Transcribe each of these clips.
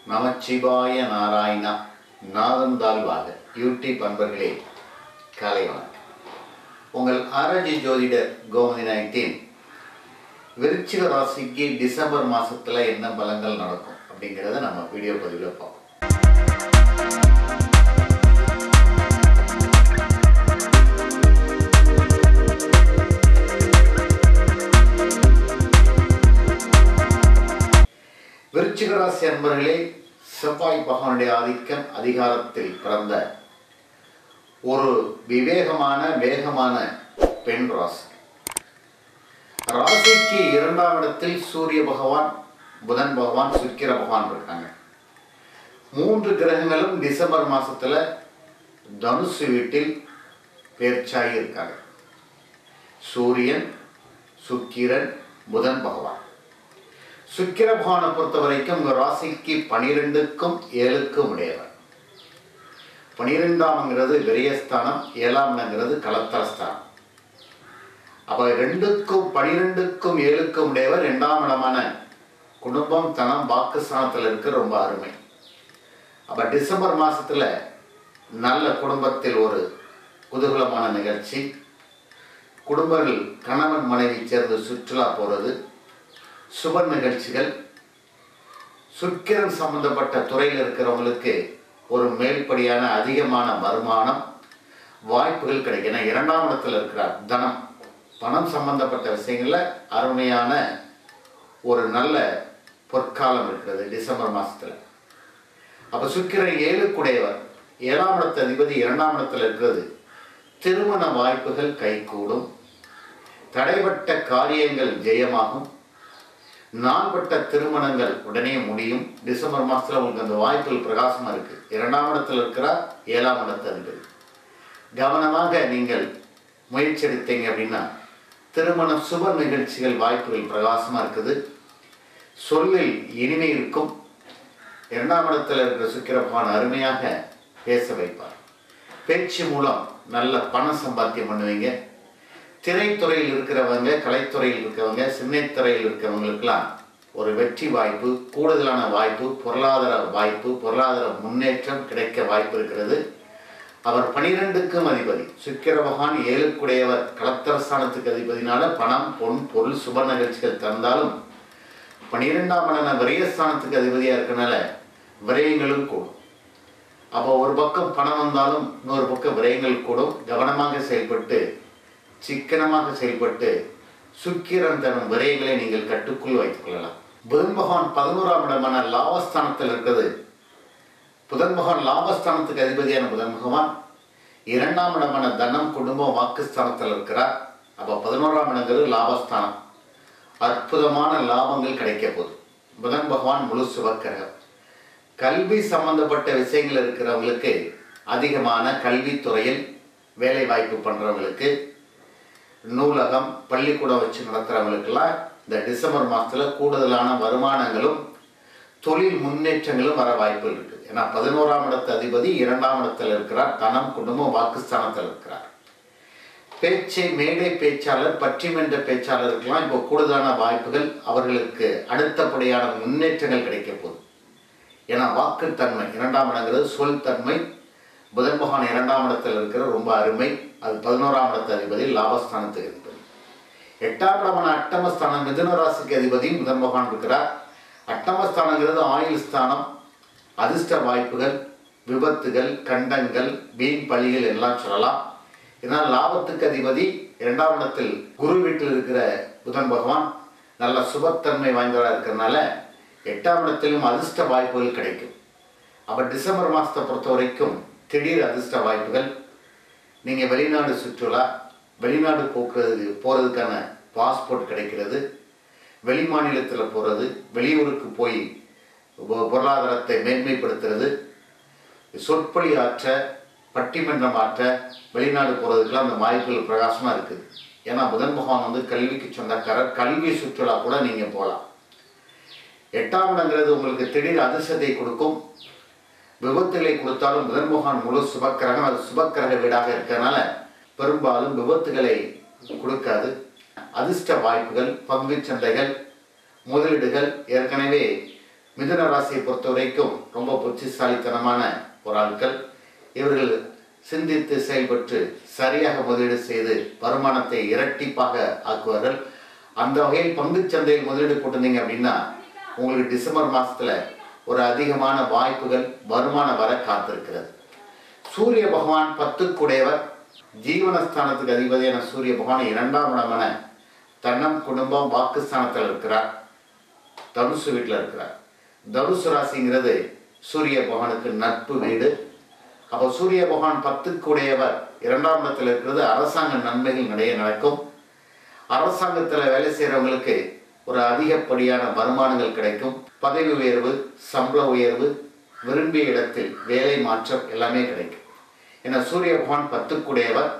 நமச்சிவாய Narayana நாதந்தாழ்வாக YouTube அன்பர்களே காலை வணக்கம் உங்கள் ஆராய்ச்சி ஜோதிடர் கோமதி நாயத்தின் விருச்சிக ராசிக்கு டிசம்பர் மாசத்துல என்ன பலங்கள் நடக்கும் அப்படிங்கிறத நம்ம வீடியோ பதிவில் பார்ப்போம் விருச்சிக ராசி அன்பர்களே செவ்வாய் பகவானுடைய ஆதிக்கம் அதிகாரத்தில் பிறந்த ஒரு விவேகமான வேகமான பெண் ராசி ராசிக்கு இரண்டாம் இடத்தில் சூரிய பகவான் புதன் பகவான் சுக்கிர பகவான் இருக்காங்க மூன்று கிரகங்களும் டிசம்பர் மாசத்துல தனுசு வீட்டில் பேர்ச்சாகி இருக்காங்க சூரியன் சுக்கிரன் புதன் பகவான் சுக்கிர பகவானை பொறுத்த வரைக்கும் உங்க ராசிக்கு பனிரெண்டுக்கும் ஏழுக்கும் உடையவர் பனிரெண்டாம்ங்கிறது விரயஸ்தானம் ஏழாம்ங்கிறது கலத்தரஸ்தானம் அப்ப ரெண்டுக்கும் பனிரெண்டுக்கும் ஏழுக்கும் உடையவர் இரண்டாம் இடமான குடும்பம் தனம் வாக்கு ஸ்தானத்தில் இருக்க ரொம்ப அருமை அப்ப டிசம்பர் மாசத்துல நல்ல குடும்பத்தில் ஒரு குதூகலமான நிகழ்ச்சி குடும்பங்கள் கணவன் மனைவி சேர்ந்து சுற்றுலா போறது சுப நிகழ்ச்சிகள் சுக்கிரன் சம்பந்தப்பட்ட துறையில் இருக்கிறவங்களுக்கு ஒரு மேல்படியான அதிகமான வருமானம் வாய்ப்புகள் கிடைக்கும் ஏன்னா இரண்டாம் இடத்துல இருக்கிறார் தனம் பணம் சம்பந்தப்பட்ட விஷயங்கள்ல அருமையான ஒரு நல்ல பொற்காலம் இருக்கிறது டிசம்பர் மாசத்துல அப்ப சுக்கிரன் ஏழுக்குடையவர் ஏழாம் இடத்து அதிபதி இரண்டாம் இடத்துல இருக்கிறது திருமண வாய்ப்புகள் கைகூடும் தடைப்பட்ட காரியங்கள் ஜெயமாகும் நாள்பட்ட திருமணங்கள் உடனே முடியும் டிசம்பர் மாசத்துல உங்களுக்கு அந்த வாய்ப்புகள் பிரகாசமா இருக்கு இரண்டாம் இடத்துல இருக்கிறார் ஏழாம் இடத்து அதிபதி கவனமாக நீங்கள் முயற்சி எடுத்தீங்க அப்படின்னா திருமண சுப நிகழ்ச்சிகள் வாய்ப்புகள் பிரகாசமா இருக்குது சொல்லில் இனிமை இருக்கும் இரண்டாம் இடத்துல இருக்கிற சுக்கிர பகவான் அருமையாக பேச வைப்பார் பேச்சு மூலம் நல்ல பணம் சம்பாத்தியம் பண்ணுவீங்க திரைத்துறையில் இருக்கிறவங்க கலைத்துறையில் இருக்கிறவங்க சின்னத்துறையில் இருக்கிறவங்களுக்கெல்லாம் ஒரு வெற்றி வாய்ப்பு கூடுதலான வாய்ப்பு பொருளாதார வாய்ப்பு பொருளாதார முன்னேற்றம் கிடைக்க வாய்ப்பு இருக்கிறது அவர் பனிரெண்டுக்கும் அதிபதி சுக்கிர பகவான் ஏழுக்குடையவர் கலத்தரஸ்தானத்துக்கு அதிபதினால பணம் பொன் பொருள் சுப நிகழ்ச்சிகள் தந்தாலும் பனிரெண்டாம் மடன விரயஸ்தானத்துக்கு அதிபதியா இருக்கனால விரயங்களும் கூடும் அப்போ ஒரு பக்கம் பணம் வந்தாலும் இன்னொரு பக்கம் விரயங்கள் கூடும் கவனமாக செயல்பட்டு சிக்கனமாக செயல்பட்டு சுக்கிரன் தரும் விரயங்களை நீங்கள் கட்டுக்குள் வைத்துக் கொள்ளலாம் புதன் பகவான் பதினோராம் இடமான லாபஸ்தானத்தில் இருக்கிறது புதன் பகவான் லாபஸ்தானத்துக்கு அதிபதியான புதன் பகவான் இரண்டாம் இடமான தனம் குடும்பம் வாக்குஸ்தானத்தில் இருக்கிறார் அப்போ பதினோராம் இடங்கிறது லாபஸ்தானம் அற்புதமான லாபங்கள் கிடைக்க போகுது புதன் பகவான் முழு சுபக்கிரகம் கல்வி சம்பந்தப்பட்ட விஷயங்கள் இருக்கிறவங்களுக்கு அதிகமான கல்வித்துறையில் வேலை வாய்ப்பு பண்ணுறவங்களுக்கு நூலகம் பள்ளிக்கூடம் வச்சு நடத்துகிறவங்களுக்கெல்லாம் இந்த டிசம்பர் மாதத்தில் கூடுதலான வருமானங்களும் தொழில் முன்னேற்றங்களும் வர வாய்ப்புகள் இருக்குது ஏன்னா பதினோராம் இடத்து அதிபதி இரண்டாம் இடத்துல இருக்கிறார் தனம் குடும்பம் வாக்குஸ்தானத்தில் இருக்கிறார் பேச்சை மேடை பேச்சாளர் பற்றிமன்ற பேச்சாளருக்கெல்லாம் இப்போ கூடுதலான வாய்ப்புகள் அவர்களுக்கு அடுத்தபடியான முன்னேற்றங்கள் கிடைக்க போகுது ஏன்னா வாக்குத்தன்மை இரண்டாம் இடங்கிறது சொல் தன்மை புதன் பகவான் இரண்டாம் இடத்தில் இருக்கிற ரொம்ப அருமை அது பதினோராம் இடத்து அதிபதி லாபஸ்தானத்துக்கு அதிபதி எட்டாம் இடமான அட்டமஸ்தானம் மிதுன ராசிக்கு அதிபதியும் புதன் பகவான் இருக்கிறார் அட்டமஸ்தானங்கிறது ஆயுள் ஸ்தானம் அதிர்ஷ்ட வாய்ப்புகள் விபத்துகள் கண்டங்கள் வீண் பழிகள் எல்லாம் சொல்லலாம் இதனால் லாபத்துக்கு அதிபதி இரண்டாம் இடத்தில் குரு வீட்டில் இருக்கிற புதன் பகவான் நல்ல சுபத்தன்மை வாய்ந்தவராக இருக்கிறதுனால எட்டாம் இடத்திலும் அதிர்ஷ்ட வாய்ப்புகள் கிடைக்கும் அப்போ டிசம்பர் மாதத்தை பொறுத்த வரைக்கும் திடீர் அதிர்ஷ்ட வாய்ப்புகள் நீங்கள் வெளிநாடு சுற்றுலா வெளிநாடு போக்குறது போகிறதுக்கான பாஸ்போர்ட் கிடைக்கிறது வெளி மாநிலத்தில் போகிறது வெளியூருக்கு போய் பொருளாதாரத்தை மேன்மைப்படுத்துறது சொற்பொழி ஆற்ற பட்டிமன்றம் ஆற்ற வெளிநாடு போகிறதுக்கெல்லாம் அந்த வாய்ப்புகள் பிரகாசமாக இருக்குது ஏன்னா புதன் பகவான் வந்து கல்விக்கு சொந்தக்காரர் கல்வி சுற்றுலா கூட நீங்கள் போகலாம் எட்டாம் இடங்கிறது உங்களுக்கு திடீர் அதிர்ஷ்டத்தை கொடுக்கும் விபத்துகளை கொடுத்தாலும் புதன் பகவான் முழு சுபக்கிரகம் அது சுபக்கிரக வீடாக இருக்கிறதுனால பெரும்பாலும் விபத்துகளை கொடுக்காது அதிர்ஷ்ட வாய்ப்புகள் பங்குச் சந்தைகள் முதலீடுகள் ஏற்கனவே மிதுன ராசியை பொறுத்த வரைக்கும் ரொம்ப புத்திசாலித்தனமான ஒரு ஆட்கள் இவர்கள் சிந்தித்து செயல்பட்டு சரியாக முதலீடு செய்து வருமானத்தை இரட்டிப்பாக ஆக்குவார்கள் அந்த வகையில் பங்குச் சந்தையில் முதலீடு போட்டிருந்தீங்க அப்படின்னா உங்களுக்கு டிசம்பர் மாசத்துல ஒரு அதிகமான வாய்ப்புகள் வருமானம் வர காத்திருக்கிறது சூரிய பகவான் பத்துக்குடையவர் ஜீவனஸ்தானத்துக்கு அதிபதியான சூரிய பகவான் இரண்டாம் இடமான தன்னம் குடும்பம் வாக்குஸ்தானத்தில் இருக்கிறார் தனுசு வீட்டில் இருக்கிறார் தனுசு ராசிங்கிறது சூரிய பகவானுக்கு நட்பு வீடு அப்போ சூரிய பகவான் பத்துக்குடையவர் இரண்டாம் இடத்துல இருக்கிறது அரசாங்க நன்மைகள் நிறைய நடக்கும் அரசாங்கத்தில் வேலை செய்கிறவங்களுக்கு ஒரு அதிகப்படியான வருமானங்கள் கிடைக்கும் பதவி உயர்வு சம்பள உயர்வு விரும்பிய இடத்தில் வேலை மாற்றம் எல்லாமே கிடைக்கும் ஏன்னா சூரிய பகவான் பத்துக்குடையவர்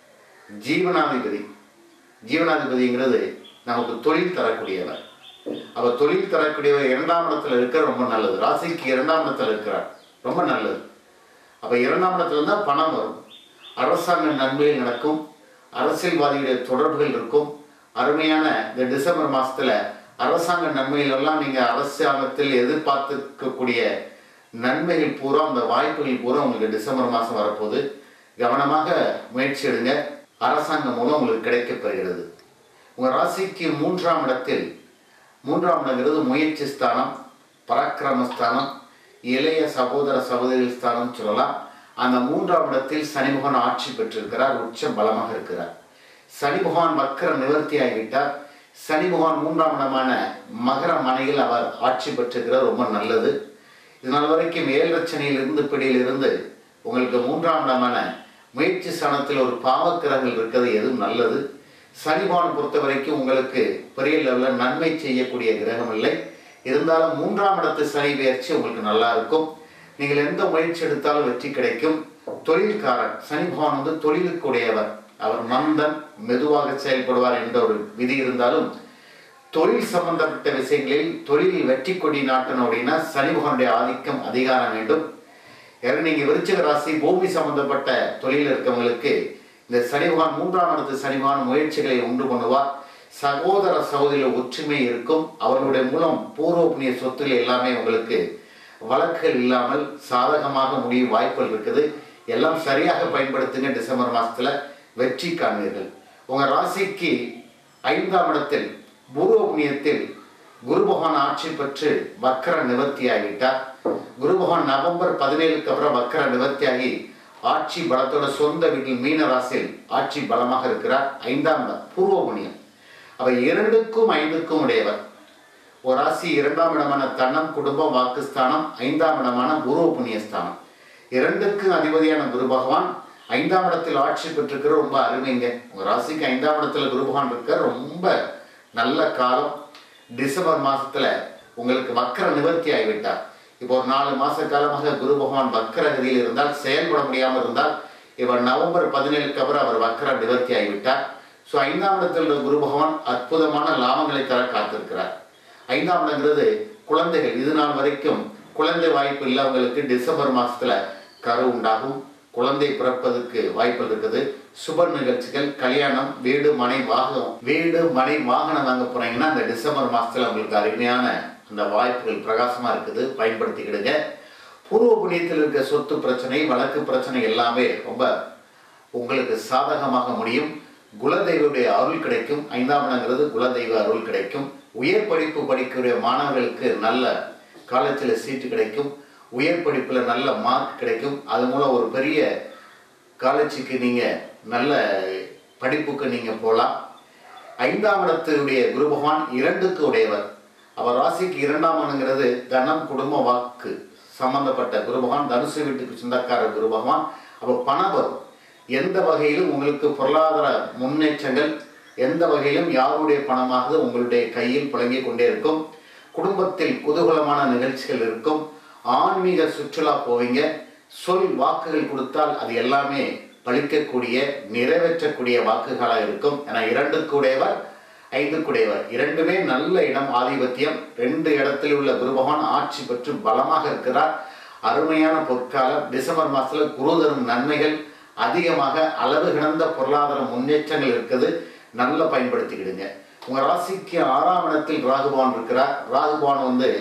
ஜீவனாதிபதி ஜீவனாதிபதிங்கிறது நமக்கு தொழில் தரக்கூடியவர் அப்ப தொழில் தரக்கூடியவர் இரண்டாம் இடத்துல இருக்க ரொம்ப நல்லது ராசிக்கு இரண்டாம் இடத்துல இருக்கிறார் ரொம்ப நல்லது அப்ப இரண்டாம் இடத்துல இருந்தால் பணம் வரும் அரசாங்க நன்மைகள் நடக்கும் அரசியல்வாதியுடைய தொடர்புகள் இருக்கும் அருமையான இந்த டிசம்பர் மாசத்துல அரசாங்க நன்மைகள் எல்லாம் நீங்க அரசாங்கத்தில் எதிர்பார்த்துக்கக்கூடிய நன்மைகள் பூரா அந்த வாய்ப்புகள் பூரா உங்களுக்கு டிசம்பர் மாதம் வரப்போகுது கவனமாக முயற்சி எடுங்க அரசாங்கம் மூலம் உங்களுக்கு கிடைக்கப் பெறுகிறது உங்கள் ராசிக்கு மூன்றாம் இடத்தில் மூன்றாம் இடங்கிறது முயற்சி ஸ்தானம் பராக்கிரமஸ்தானம் இளைய சகோதர சகோதரி ஸ்தானம் சொல்லலாம் அந்த மூன்றாம் இடத்தில் சனி பகவான் ஆட்சி பெற்றிருக்கிறார் உச்ச பலமாக இருக்கிறார் சனி பகவான் வக்கர நிவர்த்தி ஆகிவிட்டார் சனி பகவான் மூன்றாம் இடமான மகர மனையில் அவர் ஆட்சி பெற்றிருக்கிறார் ரொம்ப நல்லது இதனால் வரைக்கும் ஏழரச்சனையிலிருந்து பிடியிலிருந்து உங்களுக்கு மூன்றாம் இடமான முயற்சி ஸ்தானத்தில் ஒரு பாவக்கிரகங்கள் இருக்கிறது எதுவும் நல்லது சனி பகவான் பொறுத்த வரைக்கும் உங்களுக்கு பெரிய லெவலில் நன்மை செய்யக்கூடிய கிரகம் இல்லை இருந்தாலும் மூன்றாம் இடத்து சனி பயிற்சி உங்களுக்கு நல்லா இருக்கும் நீங்கள் எந்த முயற்சி எடுத்தாலும் வெற்றி கிடைக்கும் தொழில்காரன் சனி பகவான் வந்து தொழிலுக்குடையவர் அவர் மந்தன் மெதுவாக செயல்படுவார் என்ற ஒரு விதி இருந்தாலும் தொழில் சம்பந்தப்பட்ட விஷயங்களில் தொழிலில் வெற்றி கொடி நாட்டணும் அப்படின்னா சனி பகவானுடைய ஆதிக்கம் அதிகாரம் வேண்டும் ஏன்னா நீங்க விருச்சிக ராசி பூமி சம்பந்தப்பட்ட தொழில் இருக்கவங்களுக்கு இந்த சனி பகவான் மூன்றாம் இடத்து சனி பகவான் முயற்சிகளை உண்டு பண்ணுவார் சகோதர சகோதரியில் ஒற்றுமை இருக்கும் அவர்களுடைய மூலம் பூர்வ புண்ணிய சொத்துல எல்லாமே உங்களுக்கு வழக்குகள் இல்லாமல் சாதகமாக முடியும் வாய்ப்புகள் இருக்குது எல்லாம் சரியாக பயன்படுத்துங்க டிசம்பர் மாசத்துல வெற்றி காண்பீர்கள் உங்க ராசிக்கு ஐந்தாம் இடத்தில் பூர்வ புண்ணியத்தில் குரு பகவான் ஆட்சி பெற்று வக்கர நிவர்த்தியாகிட்டார் குரு பகவான் நவம்பர் பதினேழுக்கு அப்புறம் வக்கர நிவர்த்தியாகி ஆட்சி பலத்தோட சொந்த வீட்டில் மீன ராசியில் ஆட்சி பலமாக இருக்கிறார் ஐந்தாம் இடம் பூர்வ புண்ணியம் அவை இரண்டுக்கும் ஐந்துக்கும் உடையவர் ஒரு ராசி இரண்டாம் இடமான தனம் குடும்பம் வாக்குஸ்தானம் ஐந்தாம் இடமான குரு புண்ணியஸ்தானம் இரண்டுக்கும் அதிபதியான குரு பகவான் ஐந்தாம் இடத்தில் ஆட்சி பெற்றிருக்கிற ரொம்ப அருமைங்க உங்க ராசிக்கு ஐந்தாம் இடத்துல குரு பகவான் இருக்க ரொம்ப நல்ல காலம் டிசம்பர் மாசத்துல உங்களுக்கு வக்கர நிவர்த்தி ஆகிவிட்டார் இப்போ ஒரு நாலு மாச காலமாக குரு பகவான் வக்கர கதியில் இருந்தால் செயல்பட முடியாமல் இருந்தால் இவர் நவம்பர் பதினேழுக்கு அப்புறம் அவர் வக்கர நிவர்த்தி ஆகிவிட்டார் ஸோ ஐந்தாம் இடத்தில் உள்ள குரு பகவான் அற்புதமான லாபங்களை தர காத்திருக்கிறார் ஐந்தாம் இடங்கிறது குழந்தைகள் இது நாள் வரைக்கும் குழந்தை வாய்ப்பு இல்லாதவங்களுக்கு டிசம்பர் மாசத்துல கரு உண்டாகும் குழந்தை பிறப்பதற்கு வாய்ப்பு இருக்குது சுப நிகழ்ச்சிகள் கல்யாணம் வீடு மனை வாகனம் வீடு மனை வாகனம் வாங்க போறீங்கன்னா இந்த டிசம்பர் மாசத்துல உங்களுக்கு அருமையான அந்த வாய்ப்புகள் பிரகாசமா இருக்குது பயன்படுத்திக்கிடுங்க பூர்வ புண்ணியத்தில் இருக்க சொத்து பிரச்சனை வழக்கு பிரச்சனை எல்லாமே ரொம்ப உங்களுக்கு சாதகமாக முடியும் குலதெய்வடைய அருள் கிடைக்கும் ஐந்தாம் இடங்கிறது குலதெய்வ அருள் கிடைக்கும் உயர் படிப்பு படிக்கக்கூடிய மாணவர்களுக்கு நல்ல காலேஜில் சீட்டு கிடைக்கும் உயர் படிப்பில் நல்ல மார்க் கிடைக்கும் அது மூலம் ஒரு பெரிய காலேஜுக்கு நீங்கள் நல்ல படிப்புக்கு நீங்கள் போகலாம் ஐந்தாம் இடத்துடைய குரு பகவான் இரண்டுக்கு உடையவர் அவர் ராசிக்கு இரண்டாம் இடங்கிறது தனம் குடும்ப வாக்கு சம்பந்தப்பட்ட குரு பகவான் தனுசு வீட்டுக்கு சொந்தக்கார குரு பகவான் அப்போ பணம் வரும் எந்த வகையிலும் உங்களுக்கு பொருளாதார முன்னேற்றங்கள் எந்த வகையிலும் யாருடைய பணமாவது உங்களுடைய கையில் புழங்கிக் கொண்டே இருக்கும் குடும்பத்தில் குதூகலமான நிகழ்ச்சிகள் இருக்கும் ஆன்மீக சுற்றுலா போவீங்க சொல் வாக்குகள் கொடுத்தால் அது எல்லாமே பலிக்கக்கூடிய நிறைவேற்றக்கூடிய வாக்குகளாக இருக்கும் என இரண்டுக்குடையவர் ஐந்துக்குடையவர் இரண்டுமே நல்ல இடம் ஆதிபத்தியம் ரெண்டு இடத்தில் உள்ள குரு பகவான் ஆட்சி பெற்று பலமாக இருக்கிறார் அருமையான பொற்காலம் டிசம்பர் மாசத்துல குரு தரும் நன்மைகள் அதிகமாக அளவு கிடந்த பொருளாதார முன்னேற்றங்கள் இருக்குது நல்லா பயன்படுத்திக்கிடுங்க உங்க ராசிக்கு ஆறாம் இடத்தில் ராகுபவான் இருக்கிறார் ராகுபவான் வந்து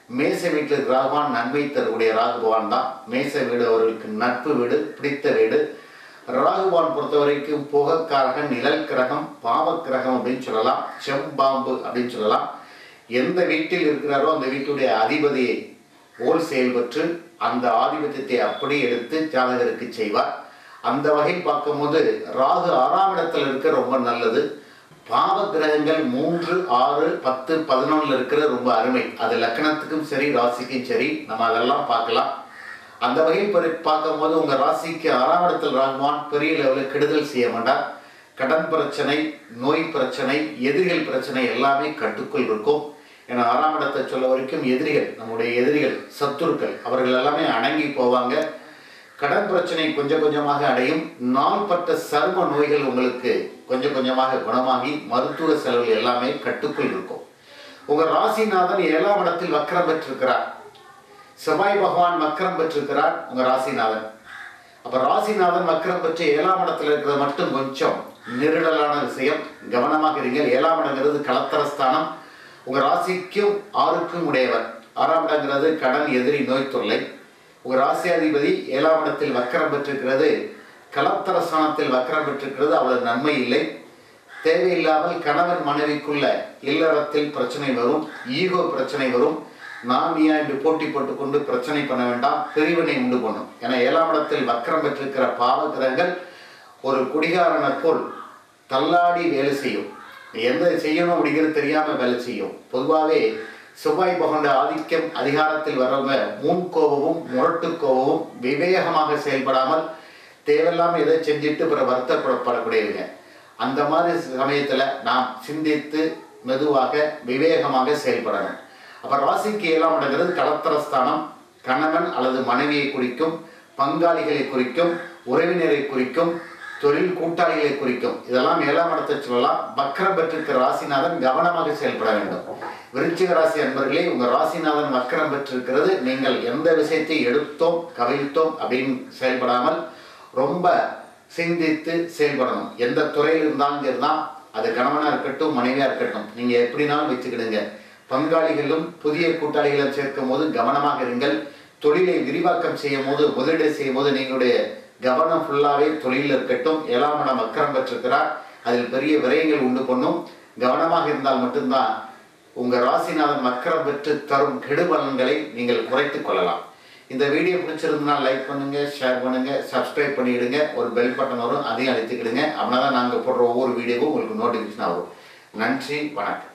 மேச வீட்டில் இருக்கிற ராகுவான் நன்மை தரக்கூடிய ராகுபவான் தான் மேச வீடு அவர்களுக்கு நட்பு வீடு பிடித்த வீடு ராகுவான் பொறுத்த வரைக்கும் புகக்காரகன் நிழல் கிரகம் பாவ கிரகம் அப்படின்னு சொல்லலாம் செம்பாம்பு அப்படின்னு சொல்லலாம் எந்த வீட்டில் இருக்கிறாரோ அந்த வீட்டுடைய அதிபதியை போல் செயல்பட்டு அந்த ஆதிபத்தியத்தை அப்படியே எடுத்து ஜாதகருக்கு செய்வார் அந்த வகையில் பார்க்கும்போது ராகு ஆறாம் இடத்துல இருக்க ரொம்ப நல்லது பாவ கிரகங்கள் மூன்று ஆறு பத்து பதினொன்னுல இருக்கிற ரொம்ப அருமை அது லக்கணத்துக்கும் சரி ராசிக்கும் சரி நம்ம அதெல்லாம் பார்க்கலாம் அந்த வகையில் பரி- பார்க்கும்போது உங்க ராசிக்கு ஆறாம் இடத்தில் ராகுவான் பெரிய லெவலில் கெடுதல் செய்ய மாட்டார் கடன் பிரச்சனை நோய் பிரச்சனை எதிரிகள் பிரச்சனை எல்லாமே கட்டுக்குள் இருக்கும் ஏன்னா ஆறாம் இடத்தை சொல்ல வரைக்கும் எதிரிகள் நம்முடைய எதிரிகள் சத்துருக்கள் அவர்கள் எல்லாமே அடங்கி போவாங்க கடன் பிரச்சனை கொஞ்சம் கொஞ்சமாக அடையும் நாள்பட்ட சர்ம நோய்கள் உங்களுக்கு கொஞ்சம் கொஞ்சமாக குணமாகி மருத்துவ செலவுகள் எல்லாமே கட்டுக்குள் இருக்கும் உங்க ராசிநாதன் ஏழாம் இடத்தில் வக்கரம் பெற்றிருக்கிறார் செவ்வாய் பகவான் வக்கரம் பெற்றிருக்கிறார் உங்க ராசிநாதன் அப்ப ராசிநாதன் வக்கரம் பெற்று ஏழாம் இடத்துல இருக்கிறது மட்டும் கொஞ்சம் நெருடலான விஷயம் கவனமாக இருங்கள் ஏழாம் இடங்கிறது கலத்தரஸ்தானம் உங்க ராசிக்கும் ஆறுக்கும் உடையவர் ஆறாம் இடங்கிறது கடன் எதிரி நோய் தொல்லை உங்க ராசியாதிபதி ஏழாம் இடத்தில் வக்கரம் பெற்றிருக்கிறது கலத்தரஸ்தானத்தில் வக்கரம் பெற்றிருக்கிறது அவ்வளவு நன்மை இல்லை தேவையில்லாமல் கணவன் மனைவிக்குள்ள இல்லறத்தில் பிரச்சனை வரும் ஈகோ பிரச்சனை வரும் நான் நீயா என்று போட்டி போட்டுக்கொண்டு பிரச்சனை பண்ண வேண்டாம் பிரிவினை உண்டு பண்ணும் ஏன்னா ஏழாம் இடத்தில் வக்கரம் பெற்றிருக்கிற பாவ கிரகங்கள் ஒரு குடிகாரனை போல் தள்ளாடி வேலை செய்யும் எந்த செய்யணும் அப்படிங்கிறது தெரியாம வேலை செய்யும் பொதுவாகவே செவ்வாய் பகண்ட ஆதிக்கம் அதிகாரத்தில் வரவங்க முன் கோபமும் முரட்டு கோபமும் விவேகமாக செயல்படாமல் தேவையில்லாம எதை செஞ்சுட்டு பிறகு வருத்தப்படக்கூடியவங்க அந்த மாதிரி சமயத்துல நாம் சிந்தித்து மெதுவாக விவேகமாக செயல்படணும் அப்ப ராசிக்கு ஏழாம் இடங்கிறது கலத்தரஸ்தானம் கணவன் அல்லது மனைவியை குறிக்கும் பங்காளிகளை குறிக்கும் உறவினரை குறிக்கும் தொழில் கூட்டாளிகளை குறிக்கும் இதெல்லாம் ஏழாம் இடத்தை சொல்லலாம் வக்கரம் பெற்றிருக்கிற ராசிநாதன் கவனமாக செயல்பட வேண்டும் விருச்சிக ராசி அன்பர்களே உங்க ராசிநாதன் வக்கரம் பெற்றிருக்கிறது நீங்கள் எந்த விஷயத்தை எடுத்தோம் கவிழ்த்தோம் அப்படின்னு செயல்படாமல் ரொம்ப சிந்தித்து செயல்படணும் எந்த துறையில் இருந்தாலும் சரிதான் அது கணவனா இருக்கட்டும் மனைவியா இருக்கட்டும் நீங்க எப்படினாலும் வச்சுக்கிடுங்க பங்காளிகளும் புதிய கூட்டாளிகளை சேர்க்கும் போது கவனமாக இருங்கள் தொழிலை விரிவாக்கம் செய்யும் போது முதலீடு செய்யும் போது நீங்களுடைய கவனம் ஃபுல்லாவே தொழிலில் இருக்கட்டும் ஏழாம் இடம் அக்கரம் பெற்றிருக்கிறார் அதில் பெரிய விரயங்கள் உண்டு பண்ணும் கவனமாக இருந்தால் மட்டும்தான் உங்க ராசிநாதன் மக்கரம் பெற்று தரும் கெடுபலன்களை நீங்கள் குறைத்துக் கொள்ளலாம் இந்த வீடியோ பிடிச்சிருந்தா லைக் பண்ணுங்க ஷேர் பண்ணுங்க சப்ஸ்கிரைப் பண்ணிடுங்க ஒரு பெல் பட்டன் வரும் அதையும் அழுத்திக்கிடுங்க அப்படின்னா தான் நாங்கள் போடுற ஒவ்வொரு வீடியோவும் உங்களுக்கு நோட்டிஃபிகேஷன் ஆகும் நன்றி வணக்கம்